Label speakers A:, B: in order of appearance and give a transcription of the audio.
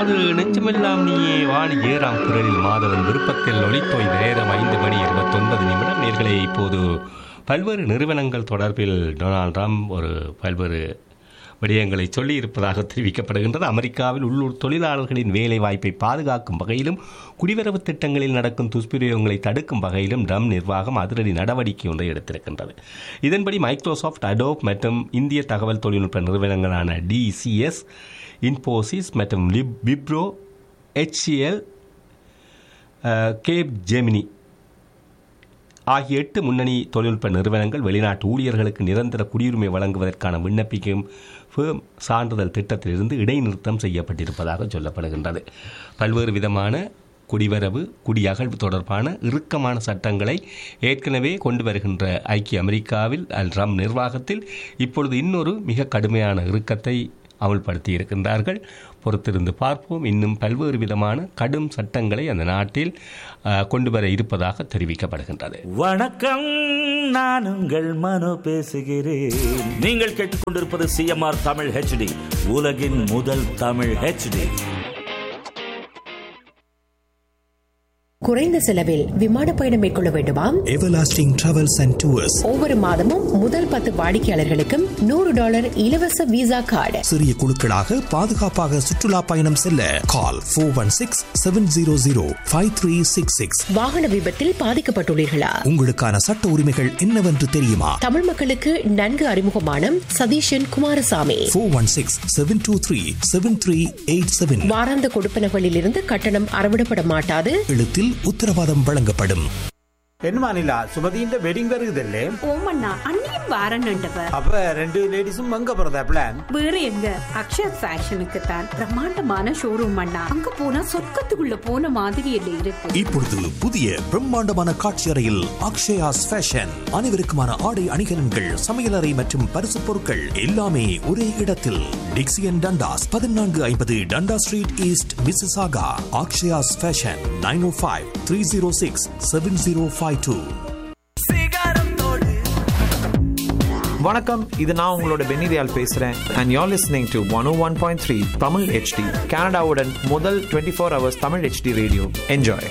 A: அது நெஞ்சமெல்லாம் நீயே வாணி ஏறாம் குரலில் மாதவன் விருப்பத்தில் ஒளித்தோய் நேரம் ஐந்து மணி இருபத்தொன்பது நிமிடம் நேர்களை இப்போது பல்வேறு நிறுவனங்கள் தொடர்பில் டொனால்ட் ட்ரம்ப் ஒரு பல்வேறு விடயங்களை சொல்லியிருப்பதாக தெரிவிக்கப்படுகின்றது அமெரிக்காவில் உள்ளூர் தொழிலாளர்களின் வேலை வாய்ப்பை பாதுகாக்கும் வகையிலும் குடிவரவு திட்டங்களில் நடக்கும் துஷ்பிரயோகங்களை தடுக்கும் வகையிலும் ட்ரம் நிர்வாகம் அதிரடி நடவடிக்கை ஒன்றை எடுத்திருக்கின்றது இதன்படி மைக்ரோசாஃப்ட் அடோப் மற்றும் இந்திய தகவல் தொழில்நுட்ப நிறுவனங்களான டிசிஎஸ் இன்போசிஸ் மற்றும் லிப் விப்ரோ ஹெச்சிஎல் கேப் ஜெமினி ஆகிய எட்டு முன்னணி தொழில்நுட்ப நிறுவனங்கள் வெளிநாட்டு ஊழியர்களுக்கு நிரந்தர குடியுரிமை வழங்குவதற்கான விண்ணப்பிக்கும் ஃபேம் சான்றிதழ் திட்டத்திலிருந்து இடைநிறுத்தம் செய்யப்பட்டிருப்பதாக சொல்லப்படுகின்றது பல்வேறு விதமான குடிவரவு குடியகழ்வு தொடர்பான இறுக்கமான சட்டங்களை ஏற்கனவே கொண்டு வருகின்ற ஐக்கிய அமெரிக்காவில் அல் ட்ரம் நிர்வாகத்தில் இப்பொழுது இன்னொரு மிக கடுமையான இறுக்கத்தை அமல்படுத்தி இருக்கின்றார்கள் பொறுத்திருந்து பார்ப்போம் இன்னும் பல்வேறு விதமான கடும் சட்டங்களை அந்த நாட்டில் அஹ், கொண்டு வர இருப்பதாக தெரிவிக்கப்படுகின்றது
B: வணக்கம் நான் உங்கள் மனோ பேசுகிறேன் நீங்கள் கேட்டுக்கொண்டிருப்பது சிஎம்ஆர் தமிழ் ஹெச்டி உலகின் முதல் தமிழ் ஹெச்டி
C: குறைந்த செலவில் விமான பயணம் மேற்கொள்ள வேண்டுமா
D: Everlasting Travels and Tours
C: ஒவ்வொரு மாதமும் முதல் பத்து வாடிக்கையாளர்களுக்கும் நூறு டாலர் இலவச விசா கார்டு
D: சிறிய குழுக்களாக பாதுகாப்பாக சுற்றுலா பயணம் செல்ல call four one six seven zero zero five three six six
C: வாகன விபத்தில் பாதிக்கப்பட்டுள்ளீர்களா
D: உங்களுக்கான சட்ட உரிமைகள் என்னவென்று தெரியுமா
C: தமிழ் மக்களுக்கு நன்கு அறிமுகமான Satheeshan Kumaraswamy
D: four one six seven two three seven three eight seven
C: வாராந்த கொடுப்பனகளில் இருந்து கட்டணம் அறவிடப்பட மாட்டாது
D: எழுத்தில் உத்தரவாதம் வழங்கப்படும்
E: என்னமா நிலா சுமதியின் வெட்டிங் வருகுதல்லே
F: ஓமண்ணா அண்ணியும் வாரன்னுண்டவ
E: அப்ப ரெண்டு லேடிஸும் அங்க போறதா பிளான்
F: வேற எங்க அக்ஷயா ஃபேஷனுக்கு தான் பிரம்மாண்டமான ஷோரூம் அண்ணா அங்க போனா சொர்க்கத்துக்குள்ள போன மாதிரி இல்ல இருக்கு
D: இப்பொழுது புதிய பிரம்மாண்டமான காட்சி அறையில் அக்ஷயாஸ் ஃபேஷன் அனைவருக்குமான ஆடை அணிகலன்கள் சமையலறை மற்றும் பரிசு பொருட்கள் எல்லாமே ஒரே இடத்தில் டிக்சியன் டண்டாஸ் பதினான்கு ஐம்பது Dundas street east Mississauga Akshayas fashion nine O five three zero six seven zero five two
G: வணக்கம் இது நான் உங்களோட பென்னிதியால் பேசுறேன் and you're listening to one one point three Tamil HD கனடாவுடன் முதல் twenty four hours Tamil HD radio enjoy